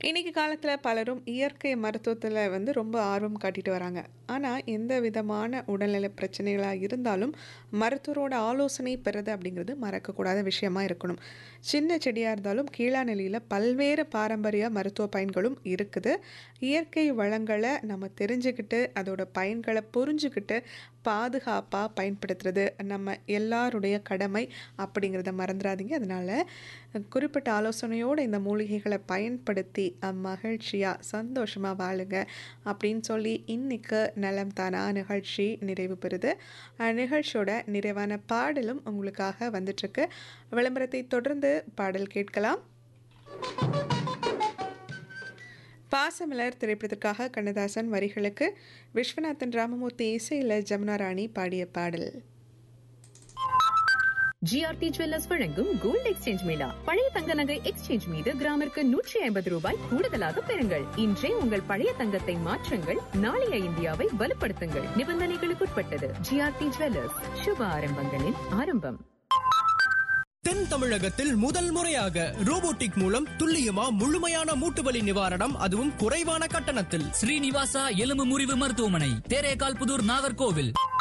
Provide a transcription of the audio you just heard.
இன்னைக்கு காலத்தில் பலரும் இயற்கை மருத்துவத்தில் வந்து ரொம்ப ஆர்வம் காட்டிட்டு வராங்க ஆனால் எந்த விதமான உடல்நல பிரச்சனைகளாக இருந்தாலும் மருத்துவரோட ஆலோசனை பெறுறது அப்படிங்கிறது மறக்கக்கூடாத விஷயமா இருக்கணும் சின்ன செடியாக இருந்தாலும் கீழா நிலையில் பல்வேறு பாரம்பரிய மருத்துவ பயன்களும் இருக்குது இயற்கை வளங்களை நம்ம தெரிஞ்சுக்கிட்டு அதோட பயன்களை புரிஞ்சுக்கிட்டு பாதுகாப்பாக பயன்படுத்துறது நம்ம எல்லாருடைய கடமை அப்படிங்கிறத மறந்துடாதீங்க அதனால் குறிப்பிட்ட ஆலோசனையோடு இந்த மூலிகைகளை பயன்படுத்தி மகிழ்ச்சியாக சந்தோஷமாக வாழுங்க அப்படின்னு சொல்லி இன்னைக்கு நலம் தானா நிகழ்ச்சி நிறைவு பெறுது அஹ், நிகழ்ச்சியோட நிறைவான பாடலும் உங்களுக்காக வந்துட்டுருக்கு விளம்பரத்தை தொடர்ந்து பாடல் கேட்கலாம் பாசமலர் திரைப்படத்திற்காக கண்ணதாசன் வரிகளுக்கு விஸ்வநாதன் ராமமூர்த்தி இசையில் ஜமுனா ராணி பாடிய பாடல் ஜிஆர்டி ஜுவல்லர்ஸ் வழங்கும் கோல்ட் எக்ஸ்சேஞ்ச் மேளா பழைய தங்க நகை எக்ஸ்சேஞ்ச் மீது கிராமிற்கு நூற்றி ஐம்பது ரூபாய் கூடுதலாக பெறுங்கள் இன்றே உங்கள் பழைய தங்கத்தை மாற்றுங்கள் நாளைய இந்தியாவை வலுப்படுத்துங்கள் நிபந்தனைகளுக்குட்பட்டது ஜிஆர்டி ஜுவல்லர்ஸ் சுப ஆரம்பங்களின் ஆரம்பம் தென் தமிழகத்தில் முதல் முறையாக ரோபோட்டிக் மூலம் துல்லியமா முழுமையான மூட்டுவலி நிவாரணம் அதுவும் குறைவான கட்டணத்தில் ஸ்ரீனிவாசா எலும்பு முறிவு மருத்துவமனை தேரேகால் புதூர் நாகர்கோவில்